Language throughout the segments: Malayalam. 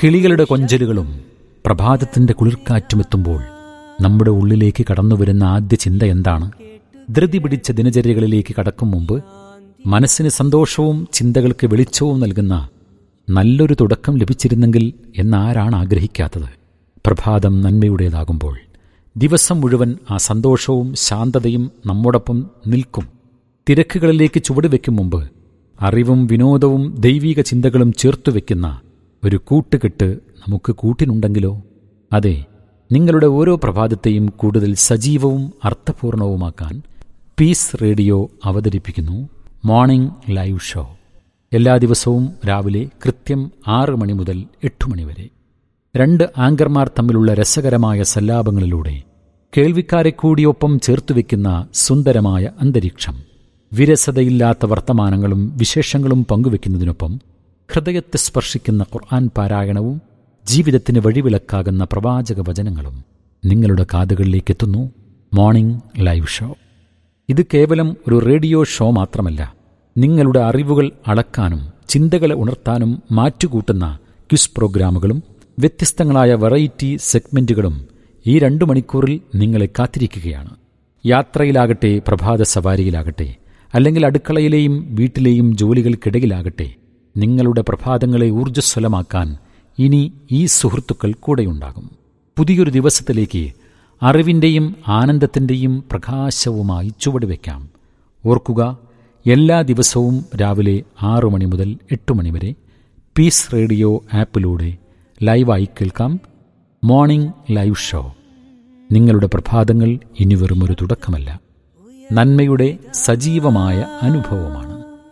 കിളികളുടെ കൊഞ്ചലുകളും പ്രഭാതത്തിന്റെ കുളിർക്കാറ്റുമെത്തുമ്പോൾ നമ്മുടെ ഉള്ളിലേക്ക് കടന്നുവരുന്ന ആദ്യ ചിന്ത എന്താണ് ധൃതി പിടിച്ച ദിനചര്യകളിലേക്ക് കടക്കും മുമ്പ് മനസ്സിന് സന്തോഷവും ചിന്തകൾക്ക് വെളിച്ചവും നൽകുന്ന നല്ലൊരു തുടക്കം ലഭിച്ചിരുന്നെങ്കിൽ എന്നാരാണ് ആഗ്രഹിക്കാത്തത് പ്രഭാതം നന്മയുടേതാകുമ്പോൾ ദിവസം മുഴുവൻ ആ സന്തോഷവും ശാന്തതയും നമ്മോടൊപ്പം നിൽക്കും തിരക്കുകളിലേക്ക് ചുവടുവെക്കും മുമ്പ് അറിവും വിനോദവും ദൈവിക ചിന്തകളും ചേർത്തുവെക്കുന്ന ഒരു കൂട്ടുകെട്ട് നമുക്ക് കൂട്ടിനുണ്ടെങ്കിലോ അതെ നിങ്ങളുടെ ഓരോ പ്രഭാതത്തെയും കൂടുതൽ സജീവവും അർത്ഥപൂർണവുമാക്കാൻ പീസ് റേഡിയോ അവതരിപ്പിക്കുന്നു മോർണിംഗ് ലൈവ് ഷോ എല്ലാ ദിവസവും രാവിലെ കൃത്യം ആറ് മണി മുതൽ എട്ട് മണി വരെ രണ്ട് ആങ്കർമാർ തമ്മിലുള്ള രസകരമായ സല്ലാപങ്ങളിലൂടെ കേൾവിക്കാരെ കൂടിയൊപ്പം ചേർത്തുവെക്കുന്ന സുന്ദരമായ അന്തരീക്ഷം വിരസതയില്ലാത്ത വർത്തമാനങ്ങളും വിശേഷങ്ങളും പങ്കുവെക്കുന്നതിനൊപ്പം ഹൃദയത്തെ സ്പർശിക്കുന്ന ഖുർആൻ പാരായണവും ജീവിതത്തിന് വഴിവിളക്കാകുന്ന പ്രവാചക വചനങ്ങളും നിങ്ങളുടെ കാതുകളിലേക്ക് എത്തുന്നു മോർണിംഗ് ലൈവ് ഷോ ഇത് കേവലം ഒരു റേഡിയോ ഷോ മാത്രമല്ല നിങ്ങളുടെ അറിവുകൾ അളക്കാനും ചിന്തകളെ ഉണർത്താനും മാറ്റുകൂട്ടുന്ന ക്വിസ് പ്രോഗ്രാമുകളും വ്യത്യസ്തങ്ങളായ വെറൈറ്റി സെഗ്മെന്റുകളും ഈ രണ്ടു മണിക്കൂറിൽ നിങ്ങളെ കാത്തിരിക്കുകയാണ് യാത്രയിലാകട്ടെ പ്രഭാത സവാരിയിലാകട്ടെ അല്ലെങ്കിൽ അടുക്കളയിലെയും വീട്ടിലെയും ജോലികൾക്കിടയിലാകട്ടെ നിങ്ങളുടെ പ്രഭാതങ്ങളെ ഊർജ്ജസ്വലമാക്കാൻ ഇനി ഈ സുഹൃത്തുക്കൾ കൂടെയുണ്ടാകും പുതിയൊരു ദിവസത്തിലേക്ക് അറിവിൻ്റെയും ആനന്ദത്തിൻ്റെയും പ്രകാശവുമായി ചുവടുവെക്കാം ഓർക്കുക എല്ലാ ദിവസവും രാവിലെ ആറു മണി മുതൽ എട്ട് മണി വരെ പീസ് റേഡിയോ ആപ്പിലൂടെ ലൈവായി കേൾക്കാം മോർണിംഗ് ലൈവ് ഷോ നിങ്ങളുടെ പ്രഭാതങ്ങൾ ഇനി വെറുമൊരു തുടക്കമല്ല നന്മയുടെ സജീവമായ അനുഭവമാണ്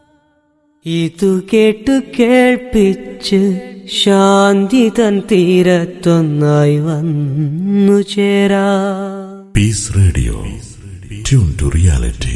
ഇതു കേട്ടു കേൾപ്പിച്ച് ശാന്തി തൻ തീരത്തൊന്നായി വന്നു ചേരാ Peace Radio. Tune to reality.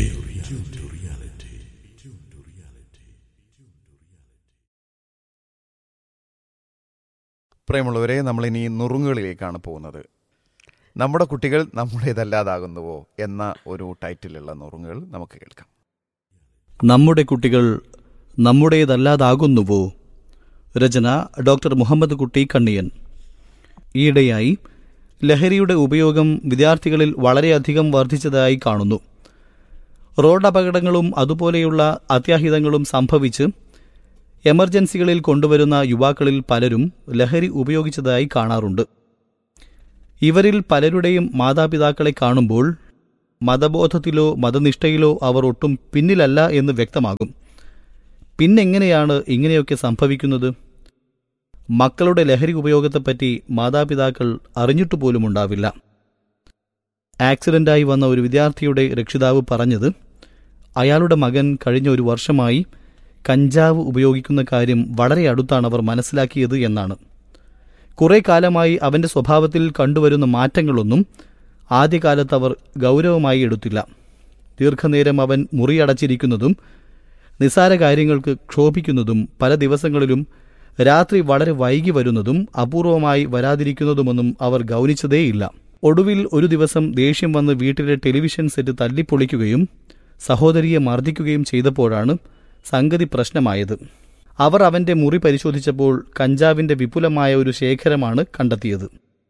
പ്രിയമുള്ളവരെ നമ്മളിനി നുറുങ്ങുകളിലേക്കാണ് പോകുന്നത് നമ്മുടെ കുട്ടികൾ നമ്മുടേതല്ലാതാകുന്നുവോ എന്ന ഒരു ടൈറ്റിലുള്ള നുറുങ്ങുകൾ നമുക്ക് കേൾക്കാം നമ്മുടെ കുട്ടികൾ നമ്മുടേതല്ലാതാകുന്നുവോ രചന ഡോക്ടർ മുഹമ്മദ് കുട്ടി കണ്ണിയൻ ഈയിടെയായി ലഹരിയുടെ ഉപയോഗം വിദ്യാർത്ഥികളിൽ വളരെയധികം വർദ്ധിച്ചതായി കാണുന്നു റോഡ് അപകടങ്ങളും അതുപോലെയുള്ള അത്യാഹിതങ്ങളും സംഭവിച്ച് എമർജൻസികളിൽ കൊണ്ടുവരുന്ന യുവാക്കളിൽ പലരും ലഹരി ഉപയോഗിച്ചതായി കാണാറുണ്ട് ഇവരിൽ പലരുടെയും മാതാപിതാക്കളെ കാണുമ്പോൾ മതബോധത്തിലോ മതനിഷ്ഠയിലോ അവർ ഒട്ടും പിന്നിലല്ല എന്ന് വ്യക്തമാകും പിന്നെങ്ങനെയാണ് ഇങ്ങനെയൊക്കെ സംഭവിക്കുന്നത് മക്കളുടെ ലഹരി ഉപയോഗത്തെപ്പറ്റി മാതാപിതാക്കൾ അറിഞ്ഞിട്ടു പോലുമുണ്ടാവില്ല ആക്സിഡന്റായി വന്ന ഒരു വിദ്യാർത്ഥിയുടെ രക്ഷിതാവ് പറഞ്ഞത് അയാളുടെ മകൻ കഴിഞ്ഞ ഒരു വർഷമായി കഞ്ചാവ് ഉപയോഗിക്കുന്ന കാര്യം വളരെ അടുത്താണ് അവർ മനസ്സിലാക്കിയത് എന്നാണ് കുറെ കാലമായി അവന്റെ സ്വഭാവത്തിൽ കണ്ടുവരുന്ന മാറ്റങ്ങളൊന്നും ആദ്യകാലത്ത് അവർ ഗൗരവമായി എടുത്തില്ല ദീർഘനേരം അവൻ മുറിയടച്ചിരിക്കുന്നതും നിസാര കാര്യങ്ങൾക്ക് ക്ഷോഭിക്കുന്നതും പല ദിവസങ്ങളിലും രാത്രി വളരെ വൈകി വരുന്നതും അപൂർവമായി വരാതിരിക്കുന്നതുമൊന്നും അവർ ഗൗനിച്ചതേയില്ല ഒടുവിൽ ഒരു ദിവസം ദേഷ്യം വന്ന് വീട്ടിലെ ടെലിവിഷൻ സെറ്റ് തല്ലിപ്പൊളിക്കുകയും സഹോദരിയെ മർദ്ദിക്കുകയും ചെയ്തപ്പോഴാണ് സംഗതി പ്രശ്നമായത് അവർ അവന്റെ മുറി പരിശോധിച്ചപ്പോൾ കഞ്ചാവിന്റെ വിപുലമായ ഒരു ശേഖരമാണ് കണ്ടെത്തിയത്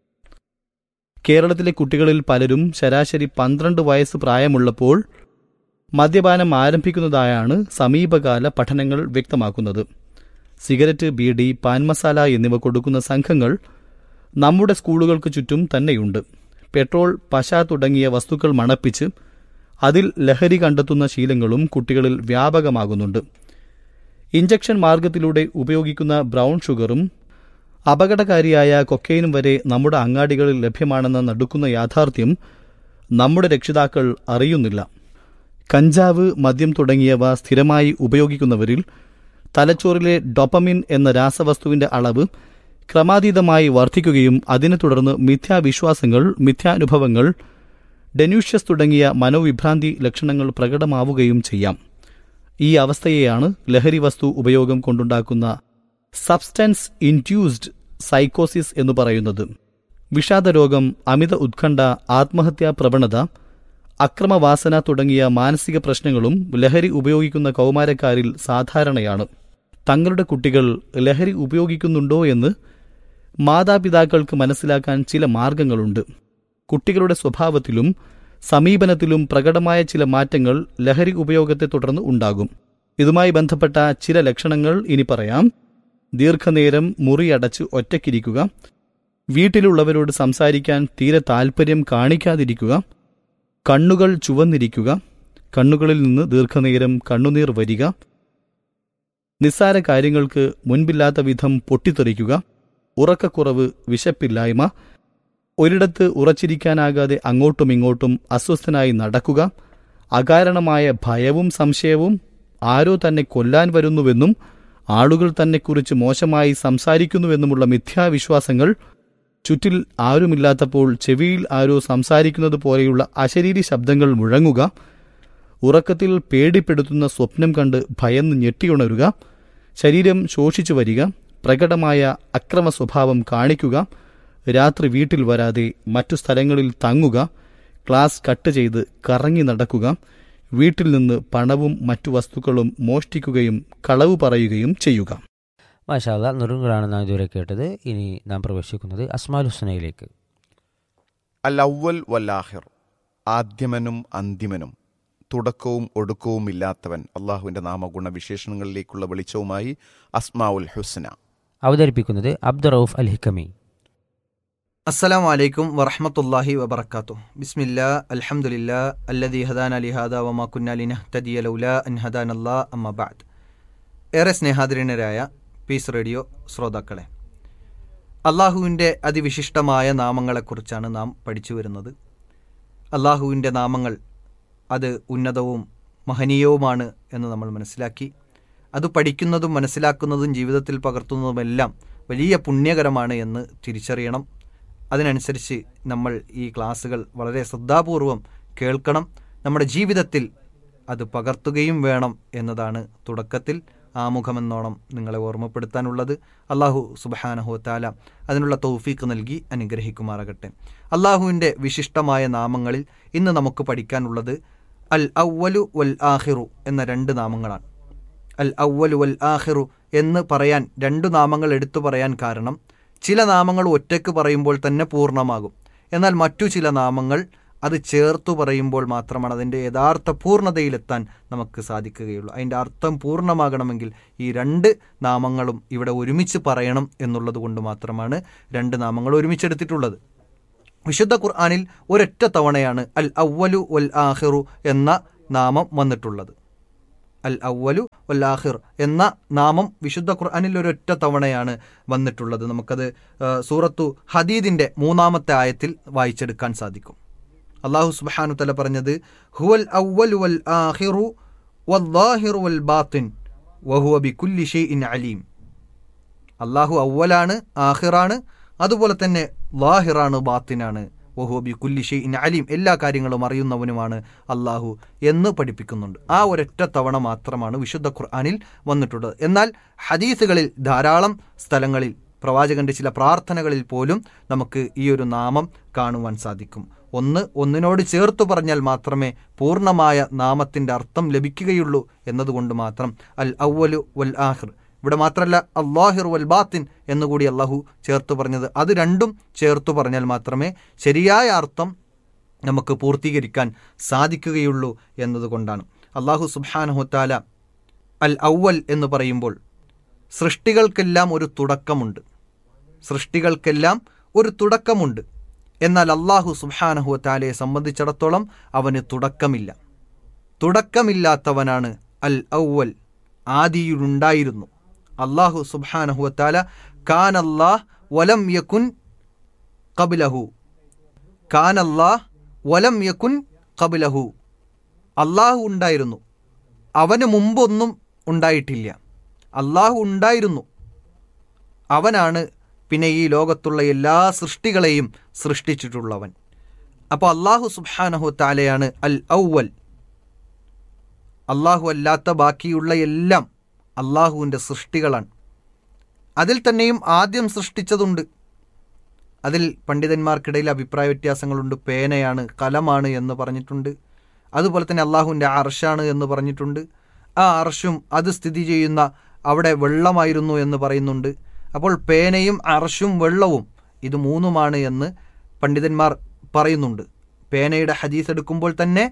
കേരളത്തിലെ കുട്ടികളിൽ പലരും ശരാശരി പന്ത്രണ്ട് വയസ്സ് പ്രായമുള്ളപ്പോൾ മദ്യപാനം ആരംഭിക്കുന്നതായാണ് സമീപകാല പഠനങ്ങൾ വ്യക്തമാക്കുന്നത് സിഗരറ്റ് ബീഡി പാൻ മസാല എന്നിവ കൊടുക്കുന്ന സംഘങ്ങൾ നമ്മുടെ സ്കൂളുകൾക്ക് ചുറ്റും തന്നെയുണ്ട് പെട്രോൾ പശ തുടങ്ങിയ വസ്തുക്കൾ മണപ്പിച്ച് അതിൽ ലഹരി കണ്ടെത്തുന്ന ശീലങ്ങളും കുട്ടികളിൽ വ്യാപകമാകുന്നുണ്ട് ഇഞ്ചക്ഷൻ മാർഗത്തിലൂടെ ഉപയോഗിക്കുന്ന ബ്രൗൺ ഷുഗറും അപകടകാരിയായ കൊക്കൈനും വരെ നമ്മുടെ അങ്ങാടികളിൽ ലഭ്യമാണെന്ന നടുക്കുന്ന യാഥാർത്ഥ്യം നമ്മുടെ രക്ഷിതാക്കൾ അറിയുന്നില്ല കഞ്ചാവ് മദ്യം തുടങ്ങിയവ സ്ഥിരമായി ഉപയോഗിക്കുന്നവരിൽ തലച്ചോറിലെ ഡൊപ്പമിൻ എന്ന രാസവസ്തുവിന്റെ അളവ് ക്രമാതീതമായി വർദ്ധിക്കുകയും അതിനെ തുടർന്ന് മിഥ്യാവിശ്വാസങ്ങൾ മിഥ്യാനുഭവങ്ങൾ ഡെന്യൂഷ്യസ് തുടങ്ങിയ മനോവിഭ്രാന്തി ലക്ഷണങ്ങൾ പ്രകടമാവുകയും ചെയ്യാം ഈ അവസ്ഥയെയാണ് ലഹരി വസ്തു ഉപയോഗം കൊണ്ടുണ്ടാക്കുന്ന സബ്സ്റ്റൻസ് ഇൻഡ്യൂസ്ഡ് സൈക്കോസിസ് എന്ന് പറയുന്നത് വിഷാദരോഗം അമിത ഉത്കണ്ഠ ആത്മഹത്യാ പ്രവണത അക്രമവാസന തുടങ്ങിയ മാനസിക പ്രശ്നങ്ങളും ലഹരി ഉപയോഗിക്കുന്ന കൗമാരക്കാരിൽ സാധാരണയാണ് തങ്ങളുടെ കുട്ടികൾ ലഹരി ഉപയോഗിക്കുന്നുണ്ടോ എന്ന് മാതാപിതാക്കൾക്ക് മനസ്സിലാക്കാൻ ചില മാർഗങ്ങളുണ്ട് കുട്ടികളുടെ സ്വഭാവത്തിലും സമീപനത്തിലും പ്രകടമായ ചില മാറ്റങ്ങൾ ലഹരി ഉപയോഗത്തെ തുടർന്ന് ഉണ്ടാകും ഇതുമായി ബന്ധപ്പെട്ട ചില ലക്ഷണങ്ങൾ ഇനി പറയാം ദീർഘനേരം മുറിയടച്ച് ഒറ്റയ്ക്കിരിക്കുക വീട്ടിലുള്ളവരോട് സംസാരിക്കാൻ തീരെ താൽപ്പര്യം കാണിക്കാതിരിക്കുക കണ്ണുകൾ ചുവന്നിരിക്കുക കണ്ണുകളിൽ നിന്ന് ദീർഘനേരം കണ്ണുനീർ വരിക നിസ്സാര കാര്യങ്ങൾക്ക് മുൻപില്ലാത്ത വിധം പൊട്ടിത്തെറിക്കുക ഉറക്കക്കുറവ് വിശപ്പില്ലായ്മ ഒരിടത്ത് ഉറച്ചിരിക്കാനാകാതെ അങ്ങോട്ടും ഇങ്ങോട്ടും അസ്വസ്ഥനായി നടക്കുക അകാരണമായ ഭയവും സംശയവും ആരോ തന്നെ കൊല്ലാൻ വരുന്നുവെന്നും ആളുകൾ തന്നെക്കുറിച്ച് മോശമായി സംസാരിക്കുന്നുവെന്നുമുള്ള മിഥ്യാവിശ്വാസങ്ങൾ ചുറ്റിൽ ആരുമില്ലാത്തപ്പോൾ ചെവിയിൽ ആരോ സംസാരിക്കുന്നത് പോലെയുള്ള അശരീരി ശബ്ദങ്ങൾ മുഴങ്ങുക ഉറക്കത്തിൽ പേടിപ്പെടുത്തുന്ന സ്വപ്നം കണ്ട് ഭയന്ന് ഞെട്ടിയുണരുക ശരീരം ശോഷിച്ചു വരിക പ്രകടമായ അക്രമ സ്വഭാവം കാണിക്കുക രാത്രി വീട്ടിൽ വരാതെ മറ്റു സ്ഥലങ്ങളിൽ തങ്ങുക ക്ലാസ് കട്ട് ചെയ്ത് കറങ്ങി നടക്കുക വീട്ടിൽ നിന്ന് പണവും മറ്റു വസ്തുക്കളും മോഷ്ടിക്കുകയും കളവ് പറയുകയും ചെയ്യുക മാഷാല്ല നുറുങ്ങളാണ് നാം ഇതുവരെ കേട്ടത് ഇനി നാം പ്രവേശിക്കുന്നത് അസ്മാൽ ഹുസനയിലേക്ക് അൽ അവൽ വല്ലാഹിർ ആദ്യമനും അന്തിമനും തുടക്കവും ഒടുക്കവും ഇല്ലാത്തവൻ അള്ളാഹുവിന്റെ നാമഗുണ വിശേഷണങ്ങളിലേക്കുള്ള വെളിച്ചവുമായി അസ്മാഉൽ ഹുസ്ന അവതരിപ്പിക്കുന്നത് അബ്ദുറൌഫ് അൽ ഹിക്കമി അസ്സലാമു അലൈക്കും വറഹമത്തല്ലാഹി വബർക്കാത്തു ബിസ്മില്ലാ അൽഹംദുലില്ലാ അല്ലദി ഹദാന ലിഹാദ വമാ കുന്ന ലിനഹ്തദിയ ലൗലാ അൻ ഹദാനല്ലാ അമ്മ ബഅദ് ഏറെ സ്നേഹാദരണരായ പീസ് റേഡിയോ ശ്രോതാക്കളെ അള്ളാഹുവിൻ്റെ അതിവിശിഷ്ടമായ നാമങ്ങളെക്കുറിച്ചാണ് നാം പഠിച്ചു വരുന്നത് അള്ളാഹുവിൻ്റെ നാമങ്ങൾ അത് ഉന്നതവും മഹനീയവുമാണ് എന്ന് നമ്മൾ മനസ്സിലാക്കി അത് പഠിക്കുന്നതും മനസ്സിലാക്കുന്നതും ജീവിതത്തിൽ പകർത്തുന്നതുമെല്ലാം വലിയ പുണ്യകരമാണ് എന്ന് തിരിച്ചറിയണം അതിനനുസരിച്ച് നമ്മൾ ഈ ക്ലാസ്സുകൾ വളരെ ശ്രദ്ധാപൂർവം കേൾക്കണം നമ്മുടെ ജീവിതത്തിൽ അത് പകർത്തുകയും വേണം എന്നതാണ് തുടക്കത്തിൽ ആമുഖമെന്നോണം നിങ്ങളെ ഓർമ്മപ്പെടുത്താനുള്ളത് അള്ളാഹു സുബഹാനഹു താല അതിനുള്ള തൗഫീക്ക് നൽകി അനുഗ്രഹിക്കുമാറാകട്ടെ അള്ളാഹുവിൻ്റെ വിശിഷ്ടമായ നാമങ്ങളിൽ ഇന്ന് നമുക്ക് പഠിക്കാനുള്ളത് അൽ ഔവലു വൽ ആഹിറു എന്ന രണ്ട് നാമങ്ങളാണ് അൽ ഔവലു വൽ ആഹിറു എന്ന് പറയാൻ രണ്ടു നാമങ്ങൾ എടുത്തു പറയാൻ കാരണം ചില നാമങ്ങൾ ഒറ്റയ്ക്ക് പറയുമ്പോൾ തന്നെ പൂർണ്ണമാകും എന്നാൽ മറ്റു ചില നാമങ്ങൾ അത് ചേർത്തു പറയുമ്പോൾ മാത്രമാണ് അതിൻ്റെ യഥാർത്ഥ പൂർണ്ണതയിലെത്താൻ നമുക്ക് സാധിക്കുകയുള്ളൂ അതിൻ്റെ അർത്ഥം പൂർണ്ണമാകണമെങ്കിൽ ഈ രണ്ട് നാമങ്ങളും ഇവിടെ ഒരുമിച്ച് പറയണം എന്നുള്ളത് കൊണ്ട് മാത്രമാണ് രണ്ട് നാമങ്ങൾ ഒരുമിച്ചെടുത്തിട്ടുള്ളത് വിശുദ്ധ ഖുർആാനിൽ ഒരൊറ്റ തവണയാണ് അൽ അവലു വൽ ആഹിറു എന്ന നാമം വന്നിട്ടുള്ളത് അൽ അവലു വൽ ആഹിർ എന്ന നാമം വിശുദ്ധ ഖുർആാനിൽ ഒരൊറ്റ തവണയാണ് വന്നിട്ടുള്ളത് നമുക്കത് ആ, സൂറത്തു ഹദീദിൻ്റെ മൂന്നാമത്തെ ആയത്തിൽ വായിച്ചെടുക്കാൻ സാധിക്കും അള്ളാഹു സുബ്ഹാനു തല പറഞ്ഞത് ഹുവൽ അവലു വൽ ആഹിറു വല്ലാഹിറു വൽ ബാത്തിൻ വഹുവ ബി കുല്ലി ഷെയ്ഇൻ അലീം അള്ളാഹു അവലാണ് ആഹിറാണ് അതുപോലെ തന്നെ ലാഹിറാണ് ബാത്തിനാണ് വഹുബി കുല്ലിഷി ഇൻ അലീം എല്ലാ കാര്യങ്ങളും അറിയുന്നവനുമാണ് അള്ളാഹു എന്ന് പഠിപ്പിക്കുന്നുണ്ട് ആ ഒരൊറ്റ തവണ മാത്രമാണ് വിശുദ്ധ ഖുർആാനിൽ വന്നിട്ടുള്ളത് എന്നാൽ ഹദീസുകളിൽ ധാരാളം സ്ഥലങ്ങളിൽ പ്രവാചകന്റെ ചില പ്രാർത്ഥനകളിൽ പോലും നമുക്ക് ഈ ഒരു നാമം കാണുവാൻ സാധിക്കും ഒന്ന് ഒന്നിനോട് ചേർത്തു പറഞ്ഞാൽ മാത്രമേ പൂർണ്ണമായ നാമത്തിൻ്റെ അർത്ഥം ലഭിക്കുകയുള്ളൂ എന്നതുകൊണ്ട് മാത്രം അൽ ഔവലു വൽ ആഹിർ ഇവിടെ മാത്രമല്ല അള്ളാഹിർ വൽ ബാത്തിൻ എന്നുകൂടി അള്ളാഹു ചേർത്ത് പറഞ്ഞത് അത് രണ്ടും ചേർത്തു പറഞ്ഞാൽ മാത്രമേ ശരിയായ അർത്ഥം നമുക്ക് പൂർത്തീകരിക്കാൻ സാധിക്കുകയുള്ളൂ എന്നതുകൊണ്ടാണ് അള്ളാഹു സുബാനഹുത്താല അൽ ഔവൽ എന്ന് പറയുമ്പോൾ സൃഷ്ടികൾക്കെല്ലാം ഒരു തുടക്കമുണ്ട് സൃഷ്ടികൾക്കെല്ലാം ഒരു തുടക്കമുണ്ട് എന്നാൽ അള്ളാഹു സുബാനഹു താലയെ സംബന്ധിച്ചിടത്തോളം അവന് തുടക്കമില്ല തുടക്കമില്ലാത്തവനാണ് അൽ ഔവൽ ആദിയിലുണ്ടായിരുന്നു അള്ളാഹു സുബാനഹു താല കാൻ അല്ലാഹ് വലം യക്കുൻ കബിലഹു കാൻ അല്ലാഹ് വലം യക്കുൻ കബിലഹു അള്ളാഹു ഉണ്ടായിരുന്നു അവന് മുമ്പൊന്നും ഉണ്ടായിട്ടില്ല അള്ളാഹു ഉണ്ടായിരുന്നു അവനാണ് പിന്നെ ഈ ലോകത്തുള്ള എല്ലാ സൃഷ്ടികളെയും സൃഷ്ടിച്ചിട്ടുള്ളവൻ അപ്പോൾ അള്ളാഹു സുബ്ഹാനഹു താലയാണ് അൽ ഔവൽ അള്ളാഹു അല്ലാത്ത ബാക്കിയുള്ള എല്ലാം അള്ളാഹുവിൻ്റെ സൃഷ്ടികളാണ് അതിൽ തന്നെയും ആദ്യം സൃഷ്ടിച്ചതുണ്ട് അതിൽ പണ്ഡിതന്മാർക്കിടയിൽ അഭിപ്രായ വ്യത്യാസങ്ങളുണ്ട് പേനയാണ് കലമാണ് എന്ന് പറഞ്ഞിട്ടുണ്ട് അതുപോലെ തന്നെ അള്ളാഹുവിൻ്റെ അർഷാണ് എന്ന് പറഞ്ഞിട്ടുണ്ട് ആ അർഷും അത് സ്ഥിതി ചെയ്യുന്ന അവിടെ വെള്ളമായിരുന്നു എന്ന് പറയുന്നുണ്ട് അപ്പോൾ പേനയും അർഷും വെള്ളവും ഇത് മൂന്നുമാണ് എന്ന് പണ്ഡിതന്മാർ പറയുന്നുണ്ട് പേനയുടെ ഹദീസ് എടുക്കുമ്പോൾ തന്നെ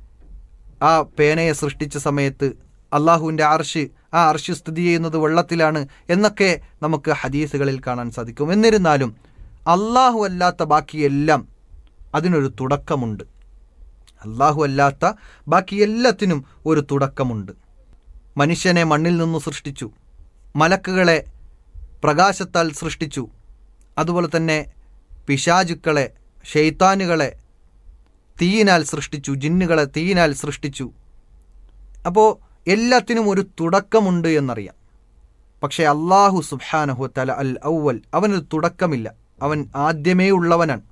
ആ പേനയെ സൃഷ്ടിച്ച സമയത്ത് അള്ളാഹുവിൻ്റെ അർഷ് ആ അർഷ് സ്ഥിതി ചെയ്യുന്നത് വെള്ളത്തിലാണ് എന്നൊക്കെ നമുക്ക് ഹദീസുകളിൽ കാണാൻ സാധിക്കും എന്നിരുന്നാലും അള്ളാഹു അല്ലാത്ത ബാക്കിയെല്ലാം അതിനൊരു തുടക്കമുണ്ട് അള്ളാഹു അല്ലാത്ത ബാക്കി എല്ലാത്തിനും ഒരു തുടക്കമുണ്ട് മനുഷ്യനെ മണ്ണിൽ നിന്ന് സൃഷ്ടിച്ചു മലക്കുകളെ പ്രകാശത്താൽ സൃഷ്ടിച്ചു അതുപോലെ തന്നെ പിശാചുക്കളെ ഷെയ്ത്താനുകളെ തീയിനാൽ സൃഷ്ടിച്ചു ജിന്നുകളെ തീയിനാൽ സൃഷ്ടിച്ചു അപ്പോൾ എല്ലാത്തിനും ഒരു തുടക്കമുണ്ട് എന്നറിയാം പക്ഷേ അള്ളാഹു സുബ്ഹാനഹു തല അൽ ഔവൽ അവനൊരു തുടക്കമില്ല അവൻ ആദ്യമേ ഉള്ളവനാണ്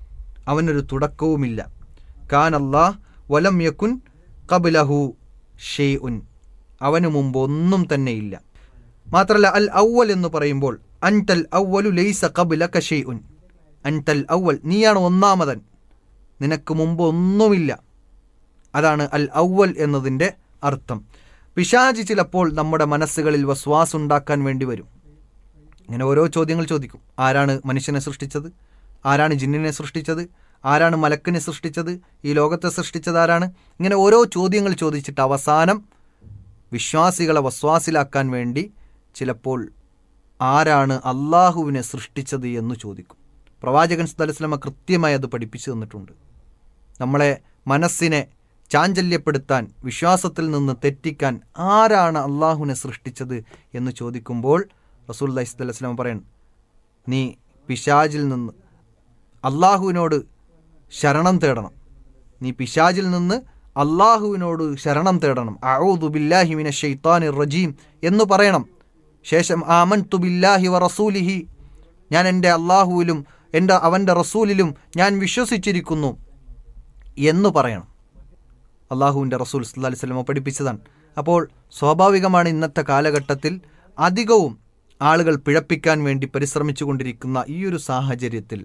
അവനൊരു തുടക്കവുമില്ല കാൻ അള്ളാഹ് വലം യക്കുൻ കബിലഹു ഷെയ് ഉൻ അവന് മുമ്പ് ഒന്നും തന്നെ ഇല്ല മാത്രമല്ല അൽ ഔവൽ എന്ന് പറയുമ്പോൾ അൻതൽ ഔവലു ലൈസ കബിലക ഷെയ് ഉൻ അൻതൽ ഔവൽ നീയാണ് ഒന്നാമതൻ നിനക്ക് മുമ്പ് ഒന്നുമില്ല അതാണ് അൽ ഔവൽ എന്നതിൻ്റെ അർത്ഥം പിശാജ് ചിലപ്പോൾ നമ്മുടെ മനസ്സുകളിൽ വസ്വാസ് ഉണ്ടാക്കാൻ വേണ്ടി വരും ഇങ്ങനെ ഓരോ ചോദ്യങ്ങൾ ചോദിക്കും ആരാണ് മനുഷ്യനെ സൃഷ്ടിച്ചത് ആരാണ് ജിന്നിനെ സൃഷ്ടിച്ചത് ആരാണ് മലക്കിനെ സൃഷ്ടിച്ചത് ഈ ലോകത്തെ സൃഷ്ടിച്ചത് ആരാണ് ഇങ്ങനെ ഓരോ ചോദ്യങ്ങൾ ചോദിച്ചിട്ട് അവസാനം വിശ്വാസികളെ വസ്വാസിലാക്കാൻ വേണ്ടി ചിലപ്പോൾ ആരാണ് അള്ളാഹുവിനെ സൃഷ്ടിച്ചത് എന്ന് ചോദിക്കും പ്രവാചകൻ സലസ്ലമ കൃത്യമായി അത് പഠിപ്പിച്ചു തന്നിട്ടുണ്ട് നമ്മളെ മനസ്സിനെ ചാഞ്ചല്യപ്പെടുത്താൻ വിശ്വാസത്തിൽ നിന്ന് തെറ്റിക്കാൻ ആരാണ് അള്ളാഹുവിനെ സൃഷ്ടിച്ചത് എന്ന് ചോദിക്കുമ്പോൾ റസൂൽ അലൈഹി സ്വലം പറയണം നീ പിശാജിൽ നിന്ന് അള്ളാഹുവിനോട് ശരണം തേടണം നീ പിശാജിൽ നിന്ന് അള്ളാഹുവിനോട് ശരണം തേടണം അഊദു ബില്ലാഹി മിന ഷെയ്ത്താനി റജീം എന്ന് പറയണം ശേഷം ആമൻ തു ബില്ലാഹി വ റസൂലിഹി ഞാൻ എൻ്റെ അള്ളാഹുവിലും എൻ്റെ അവൻ്റെ റസൂലിലും ഞാൻ വിശ്വസിച്ചിരിക്കുന്നു എന്ന് പറയണം അള്ളാഹുവിൻ്റെ റസൂൽ സല്ലാ അലൈഹി സ്വലമ പഠിപ്പിച്ചതാണ് അപ്പോൾ സ്വാഭാവികമാണ് ഇന്നത്തെ കാലഘട്ടത്തിൽ അധികവും ആളുകൾ പിഴപ്പിക്കാൻ വേണ്ടി പരിശ്രമിച്ചു കൊണ്ടിരിക്കുന്ന ഈ ഒരു സാഹചര്യത്തിൽ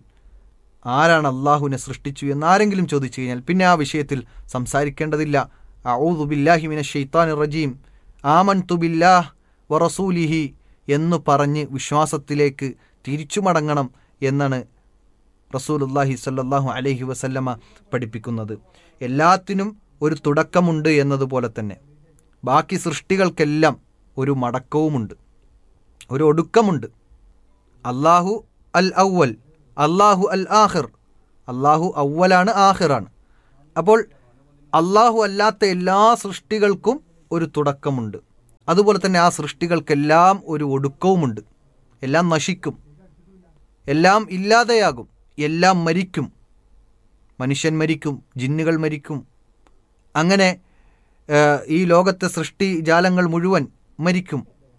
ആരാണ് അള്ളാഹുവിനെ സൃഷ്ടിച്ചു എന്ന് ആരെങ്കിലും ചോദിച്ചു കഴിഞ്ഞാൽ പിന്നെ ആ വിഷയത്തിൽ സംസാരിക്കേണ്ടതില്ല ഔദു ബില്ലാഹി മിന ഷെയ്ത്താൻ റജീം ആമൻ തു ബില്ലാഹ് വ റസൂലിഹി എന്ന് പറഞ്ഞ് വിശ്വാസത്തിലേക്ക് തിരിച്ചു മടങ്ങണം എന്നാണ് റസൂലുല്ലാഹി സല്ലാഹു അലൈഹി വസല്ലമ പഠിപ്പിക്കുന്നത് എല്ലാത്തിനും ഒരു തുടക്കമുണ്ട് എന്നതുപോലെ തന്നെ ബാക്കി സൃഷ്ടികൾക്കെല്ലാം ഒരു മടക്കവുമുണ്ട് ഒരു ഒടുക്കമുണ്ട് അള്ളാഹു അൽ ഔവൽ അള്ളാഹു അൽ ആഹിർ അള്ളാഹു ഔവലാണ് ആഹിറാണ് അപ്പോൾ അള്ളാഹു അല്ലാത്ത എല്ലാ സൃഷ്ടികൾക്കും ഒരു തുടക്കമുണ്ട് അതുപോലെ തന്നെ ആ സൃഷ്ടികൾക്കെല്ലാം ഒരു ഒടുക്കവുമുണ്ട് എല്ലാം നശിക്കും എല്ലാം ഇല്ലാതെയാകും എല്ലാം മരിക്കും മനുഷ്യൻ മരിക്കും ജിന്നുകൾ മരിക്കും അങ്ങനെ ഏഹ്, ഈ ലോകത്തെ സൃഷ്ടി ജാലങ്ങൾ മുഴുവൻ മരിക്കും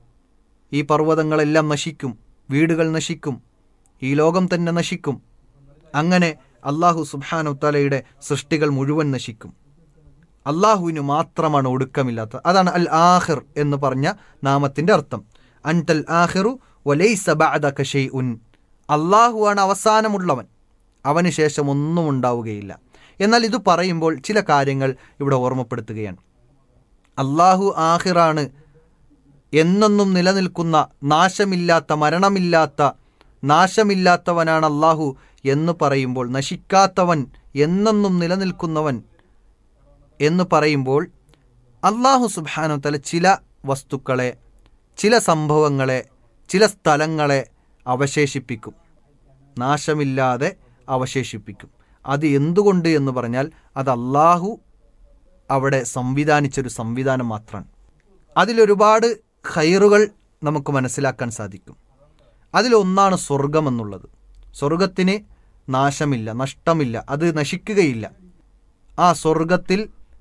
ഈ പർവ്വതങ്ങളെല്ലാം നശിക്കും വീടുകൾ നശിക്കും ഈ ലോകം തന്നെ നശിക്കും അങ്ങനെ അള്ളാഹു സുബാനുത്തലയുടെ സൃഷ്ടികൾ മുഴുവൻ നശിക്കും അള്ളാഹുവിന് മാത്രമാണ് ഒടുക്കമില്ലാത്തത് അതാണ് അൽ ആഹിർ എന്ന് പറഞ്ഞ നാമത്തിൻ്റെ അർത്ഥം അൻതൽ ആഹിറു വലൈസ ബഅദക ഷൈഉൻ അള്ളാഹുവാണ് അവസാനമുള്ളവൻ അവന് ശേഷം ഒന്നും ഉണ്ടാവുകയില്ല എന്നാൽ ഇത് പറയുമ്പോൾ ചില കാര്യങ്ങൾ ഇവിടെ ഓർമ്മപ്പെടുത്തുകയാണ് അള്ളാഹു ആഹിറാണ് എന്നെന്നും നിലനിൽക്കുന്ന നാശമില്ലാത്ത മരണമില്ലാത്ത നാശമില്ലാത്തവനാണ് അള്ളാഹു എന്ന് പറയുമ്പോൾ നശിക്കാത്തവൻ എന്നെന്നും നിലനിൽക്കുന്നവൻ എന്ന് പറയുമ്പോൾ അള്ളാഹു സുബാനു തല ചില വസ്തുക്കളെ ചില സംഭവങ്ങളെ ചില സ്ഥലങ്ങളെ അവശേഷിപ്പിക്കും നാശമില്ലാതെ അവശേഷിപ്പിക്കും അത് എന്തുകൊണ്ട് എന്ന് പറഞ്ഞാൽ അത് അള്ളാഹു അവിടെ സംവിധാനിച്ചൊരു സംവിധാനം മാത്രമാണ് അതിലൊരുപാട് ഖൈറുകൾ നമുക്ക് മനസ്സിലാക്കാൻ സാധിക്കും അതിലൊന്നാണ് സ്വർഗമെന്നുള്ളത് സ്വർഗത്തിന് നാശമില്ല നഷ്ടമില്ല അത് നശിക്കുകയില്ല ആ സ്വർഗത്തിൽ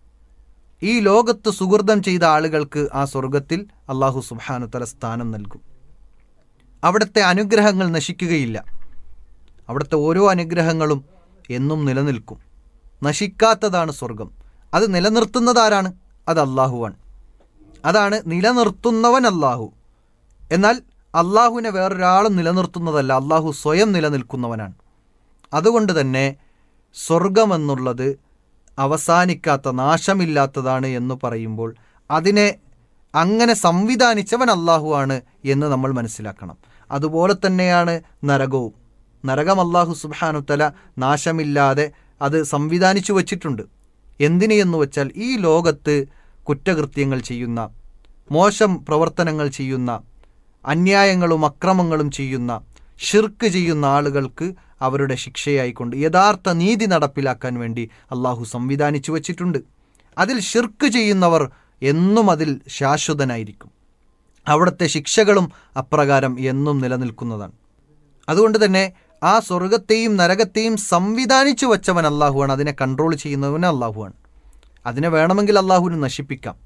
ഈ ലോകത്ത് സുഹൃതം ചെയ്ത ആളുകൾക്ക് ആ സ്വർഗത്തിൽ അള്ളാഹു സുബാനു തല സ്ഥാനം നൽകും അവിടുത്തെ അനുഗ്രഹങ്ങൾ നശിക്കുകയില്ല അവിടുത്തെ ഓരോ അനുഗ്രഹങ്ങളും എന്നും നിലനിൽക്കും നശിക്കാത്തതാണ് സ്വർഗം അത് നിലനിർത്തുന്നത് ആരാണ് അത് അള്ളാഹുവാണ് അതാണ് നിലനിർത്തുന്നവൻ അള്ളാഹു എന്നാൽ അള്ളാഹുവിനെ വേറൊരാളും നിലനിർത്തുന്നതല്ല അള്ളാഹു സ്വയം നിലനിൽക്കുന്നവനാണ് അതുകൊണ്ട് തന്നെ സ്വർഗമെന്നുള്ളത് അവസാനിക്കാത്ത നാശമില്ലാത്തതാണ് എന്ന് പറയുമ്പോൾ അതിനെ അങ്ങനെ സംവിധാനിച്ചവൻ അള്ളാഹുവാണ് എന്ന് നമ്മൾ മനസ്സിലാക്കണം അതുപോലെ തന്നെയാണ് നരകവും നരകം അള്ളാഹു സുബാനുത്തല നാശമില്ലാതെ അത് സംവിധാനിച്ചു വച്ചിട്ടുണ്ട് എന്തിന് എന്ന് വെച്ചാൽ ഈ ലോകത്ത് കുറ്റകൃത്യങ്ങൾ ചെയ്യുന്ന മോശം പ്രവർത്തനങ്ങൾ ചെയ്യുന്ന അന്യായങ്ങളും അക്രമങ്ങളും ചെയ്യുന്ന ഷിർക്ക് ചെയ്യുന്ന ആളുകൾക്ക് അവരുടെ ശിക്ഷയായിക്കൊണ്ട് യഥാർത്ഥ നീതി നടപ്പിലാക്കാൻ വേണ്ടി അള്ളാഹു സംവിധാനിച്ചു വച്ചിട്ടുണ്ട് അതിൽ ഷിർക്ക് ചെയ്യുന്നവർ എന്നും അതിൽ ശാശ്വതനായിരിക്കും അവിടുത്തെ ശിക്ഷകളും അപ്രകാരം എന്നും നിലനിൽക്കുന്നതാണ് അതുകൊണ്ട് തന്നെ ആ സ്വർഗത്തെയും നരകത്തെയും സംവിധാനിച്ചു വച്ചവൻ അള്ളാഹുവാണ് അതിനെ കൺട്രോൾ ചെയ്യുന്നവൻ അള്ളാഹുവാണ് അതിനെ വേണമെങ്കിൽ അള്ളാഹുവിന് നശിപ്പിക്കാം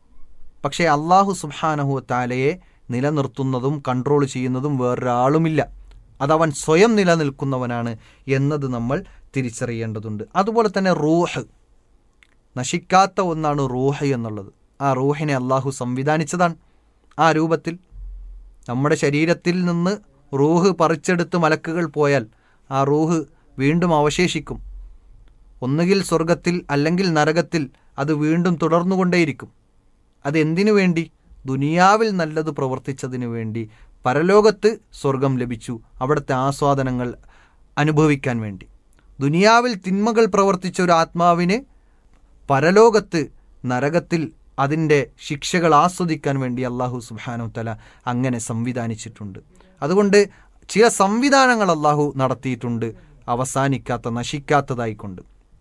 പക്ഷേ അള്ളാഹു സുബാനഹു താലയെ നിലനിർത്തുന്നതും കൺട്രോൾ ചെയ്യുന്നതും വേറൊരാളുമില്ല അതവൻ സ്വയം നിലനിൽക്കുന്നവനാണ് എന്നത് നമ്മൾ തിരിച്ചറിയേണ്ടതുണ്ട് അതുപോലെ തന്നെ റൂഹ് നശിക്കാത്ത ഒന്നാണ് റൂഹ് എന്നുള്ളത് ആ റൂഹിനെ അള്ളാഹു സംവിധാനിച്ചതാണ് ആ രൂപത്തിൽ നമ്മുടെ ശരീരത്തിൽ നിന്ന് റൂഹ് പറിച്ചെടുത്ത് മലക്കുകൾ പോയാൽ ആ റൂഹ് വീണ്ടും അവശേഷിക്കും ഒന്നുകിൽ സ്വർഗത്തിൽ അല്ലെങ്കിൽ നരകത്തിൽ അത് വീണ്ടും തുടർന്നുകൊണ്ടേയിരിക്കും അത് എന്തിനു വേണ്ടി ദുനിയാവിൽ നല്ലത് പ്രവർത്തിച്ചതിനു വേണ്ടി പരലോകത്ത് സ്വർഗം ലഭിച്ചു അവിടുത്തെ ആസ്വാദനങ്ങൾ അനുഭവിക്കാൻ വേണ്ടി ദുനിയാവിൽ തിന്മകൾ പ്രവർത്തിച്ച ഒരു ആത്മാവിന് പരലോകത്ത് നരകത്തിൽ അതിൻ്റെ ശിക്ഷകൾ ആസ്വദിക്കാൻ വേണ്ടി അള്ളാഹു സുബാനു തല അങ്ങനെ സംവിധാനിച്ചിട്ടുണ്ട് അതുകൊണ്ട് ചില സംവിധാനങ്ങൾ അള്ളാഹു നടത്തിയിട്ടുണ്ട് അവസാനിക്കാത്ത നശിക്കാത്തതായിക്കൊണ്ട്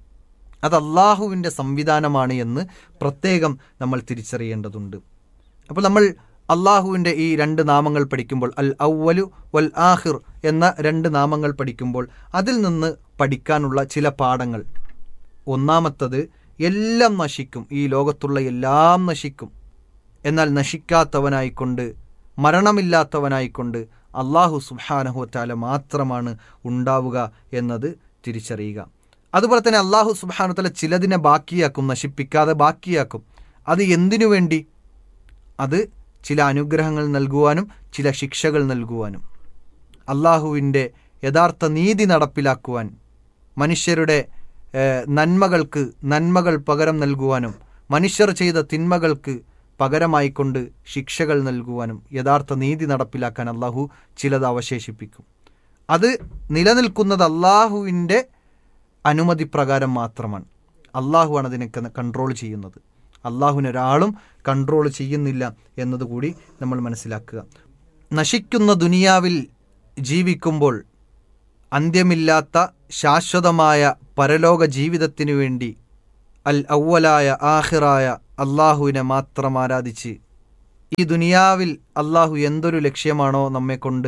അത് അള്ളാഹുവിൻ്റെ സംവിധാനമാണ് എന്ന് പ്രത്യേകം നമ്മൾ തിരിച്ചറിയേണ്ടതുണ്ട് അപ്പോൾ നമ്മൾ അള്ളാഹുവിൻ്റെ ഈ രണ്ട് നാമങ്ങൾ പഠിക്കുമ്പോൾ അൽ ഔവലു വൽ ആഹിർ എന്ന രണ്ട് നാമങ്ങൾ പഠിക്കുമ്പോൾ അതിൽ നിന്ന് പഠിക്കാനുള്ള ചില പാഠങ്ങൾ ഒന്നാമത്തത് എല്ലാം നശിക്കും ഈ ലോകത്തുള്ള എല്ലാം നശിക്കും എന്നാൽ നശിക്കാത്തവനായിക്കൊണ്ട് മരണമില്ലാത്തവനായിക്കൊണ്ട് അള്ളാഹു സുബാനഹുത്താല മാത്രമാണ് ഉണ്ടാവുക എന്നത് തിരിച്ചറിയുക അതുപോലെ തന്നെ അള്ളാഹു സുബാനുത്തല ചിലതിനെ ബാക്കിയാക്കും നശിപ്പിക്കാതെ ബാക്കിയാക്കും അത് എന്തിനു വേണ്ടി അത് ചില അനുഗ്രഹങ്ങൾ നൽകുവാനും ചില ശിക്ഷകൾ നൽകുവാനും അള്ളാഹുവിൻ്റെ യഥാർത്ഥ നീതി നടപ്പിലാക്കുവാൻ മനുഷ്യരുടെ ഏഹ്, നന്മകൾക്ക് നന്മകൾ പകരം നൽകുവാനും മനുഷ്യർ ചെയ്ത തിന്മകൾക്ക് പകരമായിക്കൊണ്ട് ശിക്ഷകൾ നൽകുവാനും യഥാർത്ഥ നീതി നടപ്പിലാക്കാൻ അള്ളാഹു ചിലത് അവശേഷിപ്പിക്കും അത് നിലനിൽക്കുന്നത് അള്ളാഹുവിൻ്റെ അനുമതി പ്രകാരം മാത്രമാണ് അള്ളാഹുവാണ് അതിനെ കൺട്രോൾ ചെയ്യുന്നത് അള്ളാഹുവിന് ഒരാളും കൺട്രോൾ ചെയ്യുന്നില്ല എന്നതുകൂടി നമ്മൾ മനസ്സിലാക്കുക നശിക്കുന്ന ദുനിയാവിൽ ജീവിക്കുമ്പോൾ അന്ത്യമില്ലാത്ത ശാശ്വതമായ പരലോക ജീവിതത്തിനു വേണ്ടി അൽ ഔവലായ ആഹിറായ അള്ളാഹുവിനെ മാത്രം ആരാധിച്ച് ഈ ദുനിയാവിൽ അള്ളാഹു എന്തൊരു ലക്ഷ്യമാണോ നമ്മെക്കൊണ്ട്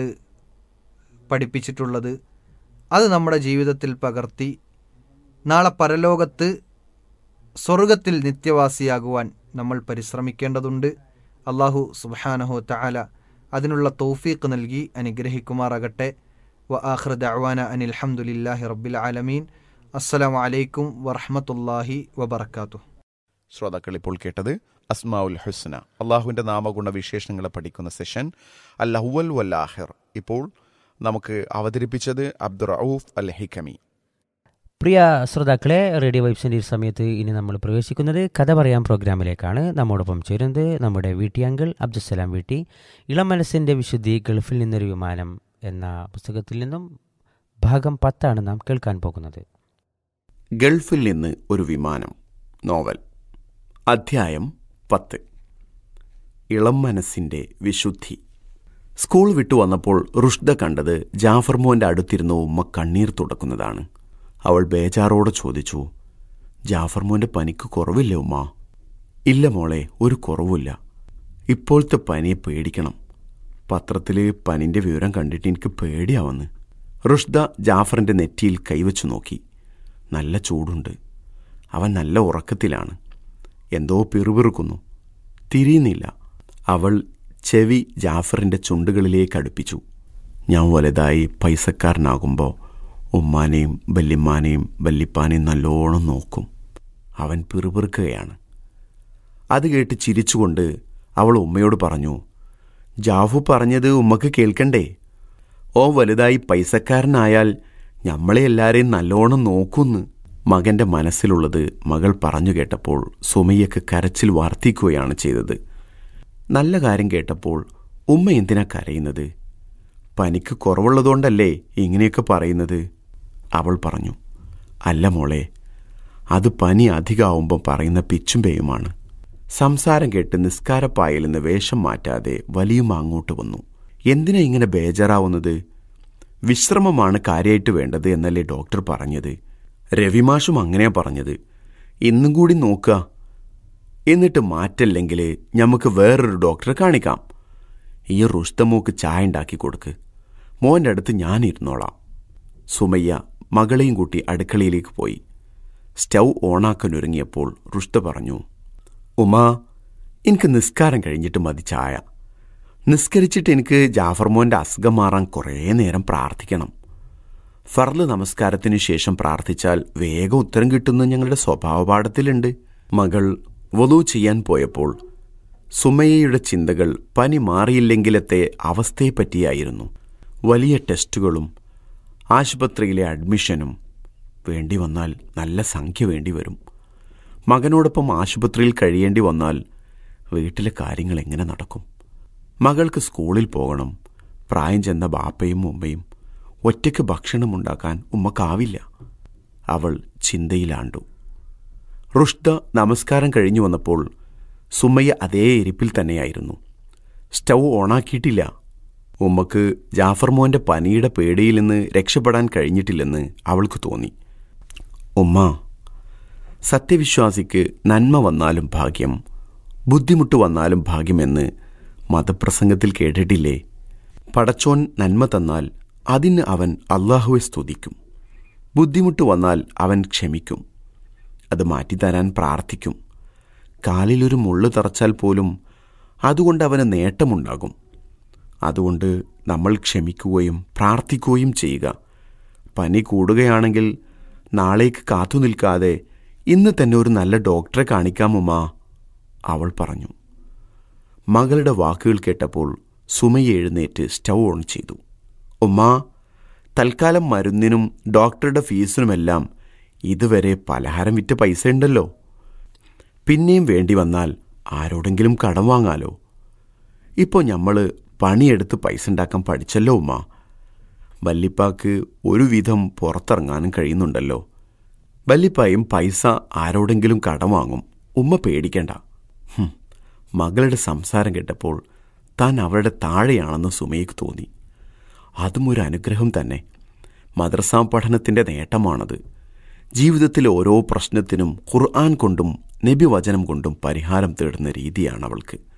പഠിപ്പിച്ചിട്ടുള്ളത് അത് നമ്മുടെ ജീവിതത്തിൽ പകർത്തി നാളെ പരലോകത്ത് സ്വർഗത്തിൽ നിത്യവാസിയാകുവാൻ നമ്മൾ പരിശ്രമിക്കേണ്ടതുണ്ട് അള്ളാഹു സുബാനഹു തആല അതിനുള്ള തൗഫീഖ് നൽകി അനുഗ്രഹിക്കുമാറാകട്ടെ വ ആഖിർ ദഅവാന അനിൽ ഹംദുലില്ലാഹി റബ്ബിൽ ആലമീൻ അസ്സലാമു അലൈക്കും വറഹ്മത്തുള്ളാഹി വബറകാതുഹു ശ്രോതാക്കൾ ഇപ്പോൾ കേട്ടത് അസ്മാഉൽ ഹുസ്ന അള്ളാഹുവിൻ്റെ നാമഗുണ വിശേഷങ്ങളെ പഠിക്കുന്ന സെഷൻ അൽ അഹ്വൽ വൽ ആഹിർ ഇപ്പോൾ നമുക്ക് അവതരിപ്പിച്ചത് അബ്ദുറൌഫ് അൽ ഹിക്കമി പ്രിയ ശ്രോതാക്കളെ റേഡിയോ വൈബ്സിൻ്റെ ഈ സമയത്ത് ഇനി നമ്മൾ പ്രവേശിക്കുന്നത് കഥ പറയാം പ്രോഗ്രാമിലേക്കാണ് നമ്മോടൊപ്പം ചേരുന്നത് നമ്മുടെ വീട്ടിയാങ്കിൾ അബ്ദുസലാം വീട്ടി ഇളം മനസ്സിൻ്റെ വിശുദ്ധി ഗൾഫിൽ നിന്നൊരു വിമാനം എന്ന പുസ്തകത്തിൽ നിന്നും ഭാഗം പത്താണ് നാം കേൾക്കാൻ പോകുന്നത് ഗൾഫിൽ നിന്ന് ഒരു വിമാനം നോവൽ അധ്യായം പത്ത് ഇളം മനസ്സിൻ്റെ വിശുദ്ധി സ്കൂൾ വിട്ടു വന്നപ്പോൾ റുഷ്ദ കണ്ടത് ജാഫർ മോന്റെ അടുത്തിരുന്ന ഉമ്മ കണ്ണീർ തുടക്കുന്നതാണ് അവൾ ബേജാറോടെ ചോദിച്ചു ജാഫർ മോന്റെ പനിക്ക് കുറവില്ലേ ഉമ്മ ഇല്ല മോളെ ഒരു കുറവുമില്ല ഇപ്പോഴത്തെ പനിയെ പേടിക്കണം പത്രത്തിൽ പനിന്റെ വിവരം കണ്ടിട്ട് എനിക്ക് പേടിയാവന്ന് റുഷ്ദ ജാഫറിന്റെ നെറ്റിയിൽ കൈവച്ചു നോക്കി നല്ല ചൂടുണ്ട് അവൻ നല്ല ഉറക്കത്തിലാണ് എന്തോ പിറുപിറുക്കുന്നു തിരിയുന്നില്ല അവൾ ചെവി ജാഫറിന്റെ ചുണ്ടുകളിലേക്ക് അടുപ്പിച്ചു ഞാൻ വലുതായി പൈസക്കാരനാകുമ്പോൾ ഉമ്മാനെയും വല്യമ്മാനെയും വല്ലിപ്പാനെയും നല്ലോണം നോക്കും അവൻ പിറുപിറുക്കുകയാണ് അത് കേട്ട് ചിരിച്ചുകൊണ്ട് അവൾ ഉമ്മയോട് പറഞ്ഞു ജാഫു പറഞ്ഞത് ഉമ്മക്ക് കേൾക്കണ്ടേ ഓ വലുതായി പൈസക്കാരനായാൽ ഞമ്മളെ എല്ലാരെയും നല്ലോണം നോക്കുന്ന് മകന്റെ മനസ്സിലുള്ളത് മകൾ പറഞ്ഞു കേട്ടപ്പോൾ സുമയ്യക്ക് കരച്ചിൽ വർദ്ധിക്കുകയാണ് ചെയ്തത് നല്ല കാര്യം കേട്ടപ്പോൾ ഉമ്മ എന്തിനാ കരയുന്നത് പനിക്ക് കുറവുള്ളതുകൊണ്ടല്ലേ ഇങ്ങനെയൊക്കെ പറയുന്നത് അവൾ പറഞ്ഞു അല്ല മോളെ അത് പനി അധികമാവുമ്പം പറയുന്ന പിച്ചും പേയുമാണ് സംസാരം കേട്ട് നിസ്കാരപ്പായിൽ നിന്ന് വേഷം മാറ്റാതെ വലിയും അങ്ങോട്ട് വന്നു എന്തിനാ ഇങ്ങനെ ബേജാറാവുന്നത് വിശ്രമമാണ് കാര്യമായിട്ട് വേണ്ടത് എന്നല്ലേ ഡോക്ടർ പറഞ്ഞത് രവിമാഷും അങ്ങനെയാ പറഞ്ഞത് ഇന്നും കൂടി നോക്കുക എന്നിട്ട് മാറ്റല്ലെങ്കിൽ നമുക്ക് വേറൊരു ഡോക്ടറെ കാണിക്കാം ഈ റുസ്തമോക്ക് ചായ ഉണ്ടാക്കി കൊടുക്ക് മോൻ്റെ അടുത്ത് ഞാൻ ഇരുന്നോളാം സുമയ്യ മകളെയും കൂട്ടി അടുക്കളയിലേക്ക് പോയി സ്റ്റൗ ഓണാക്കാനൊരുങ്ങിയപ്പോൾ റുഷ്ത പറഞ്ഞു ഉമാ എനിക്ക് നിസ്കാരം കഴിഞ്ഞിട്ട് മതി ചായ നിസ്കരിച്ചിട്ട് എനിക്ക് ജാഫർ മോൻ്റെ അസുഖം മാറാൻ കുറേ നേരം പ്രാർത്ഥിക്കണം ഫർള് നമസ്കാരത്തിനു ശേഷം പ്രാർത്ഥിച്ചാൽ വേഗം ഉത്തരം കിട്ടുന്ന ഞങ്ങളുടെ സ്വഭാവപാഠത്തിലുണ്ട് മകൾ വധു ചെയ്യാൻ പോയപ്പോൾ സുമയ്യയുടെ ചിന്തകൾ പനി മാറിയില്ലെങ്കിലത്തെ അവസ്ഥയെപ്പറ്റിയായിരുന്നു വലിയ ടെസ്റ്റുകളും ആശുപത്രിയിലെ അഡ്മിഷനും വേണ്ടി വന്നാൽ നല്ല സംഖ്യ വേണ്ടി വരും മകനോടൊപ്പം ആശുപത്രിയിൽ കഴിയേണ്ടി വന്നാൽ വീട്ടിലെ കാര്യങ്ങൾ എങ്ങനെ നടക്കും മകൾക്ക് സ്കൂളിൽ പോകണം പ്രായം ചെന്ന ബാപ്പയും ഉമ്മയും ഒറ്റയ്ക്ക് ഭക്ഷണം ഉണ്ടാക്കാൻ ഉമ്മക്കാവില്ല അവൾ ചിന്തയിലാണ്ടു റുഷ്ദ നമസ്കാരം കഴിഞ്ഞു വന്നപ്പോൾ സുമ്മയ്യ അതേ ഇരിപ്പിൽ തന്നെയായിരുന്നു സ്റ്റൗ ഓണാക്കിയിട്ടില്ല ഉമ്മക്ക് ജാഫർ മോന്റെ പനിയുടെ പേടിയിൽ നിന്ന് രക്ഷപ്പെടാൻ കഴിഞ്ഞിട്ടില്ലെന്ന് അവൾക്ക് തോന്നി ഉമ്മ സത്യവിശ്വാസിക്ക് നന്മ വന്നാലും ഭാഗ്യം ബുദ്ധിമുട്ട് വന്നാലും ഭാഗ്യമെന്ന് മതപ്രസംഗത്തിൽ കേട്ടിട്ടില്ലേ പടച്ചോൻ നന്മ തന്നാൽ അതിന് അവൻ അള്ളാഹുവെ സ്തുതിക്കും ബുദ്ധിമുട്ട് വന്നാൽ അവൻ ക്ഷമിക്കും അത് മാറ്റിത്തരാൻ പ്രാർത്ഥിക്കും കാലിലൊരു മുള്ളു തറച്ചാൽ പോലും അതുകൊണ്ട് അവന് നേട്ടമുണ്ടാകും അതുകൊണ്ട് നമ്മൾ ക്ഷമിക്കുകയും പ്രാർത്ഥിക്കുകയും ചെയ്യുക പനി കൂടുകയാണെങ്കിൽ നാളേക്ക് കാത്തു നിൽക്കാതെ ഇന്ന് തന്നെ ഒരു നല്ല ഡോക്ടറെ കാണിക്കാമുമാ അവൾ പറഞ്ഞു മകളുടെ വാക്കുകൾ കേട്ടപ്പോൾ സുമയ എഴുന്നേറ്റ് സ്റ്റൗ ഓൺ ചെയ്തു ഉമ്മാ തൽക്കാലം മരുന്നിനും ഡോക്ടറുടെ ഫീസിനുമെല്ലാം ഇതുവരെ പലഹാരം വിറ്റ് പൈസ ഉണ്ടല്ലോ പിന്നെയും വേണ്ടി വന്നാൽ ആരോടെങ്കിലും കടം വാങ്ങാലോ ഇപ്പോൾ നമ്മൾ പണിയെടുത്ത് പൈസ ഉണ്ടാക്കാൻ പഠിച്ചല്ലോ ഉമ്മ വല്ലിപ്പാക്ക് ഒരുവിധം പുറത്തിറങ്ങാനും കഴിയുന്നുണ്ടല്ലോ വല്ലിപ്പായും പൈസ ആരോടെങ്കിലും കടം വാങ്ങും ഉമ്മ പേടിക്കണ്ട ഹും, മകളുടെ സംസാരം കേട്ടപ്പോൾ താൻ അവളുടെ താഴെയാണെന്ന് സുമയ്ക്ക് തോന്നി അതും ഒരു അനുഗ്രഹം തന്നെ മദ്രസാ പഠനത്തിൻ്റെ നേട്ടമാണത് ജീവിതത്തിലെ ഓരോ പ്രശ്നത്തിനും ഖുർആൻ കൊണ്ടും നബി വചനം കൊണ്ടും പരിഹാരം തേടുന്ന രീതിയാണ് അവൾക്ക്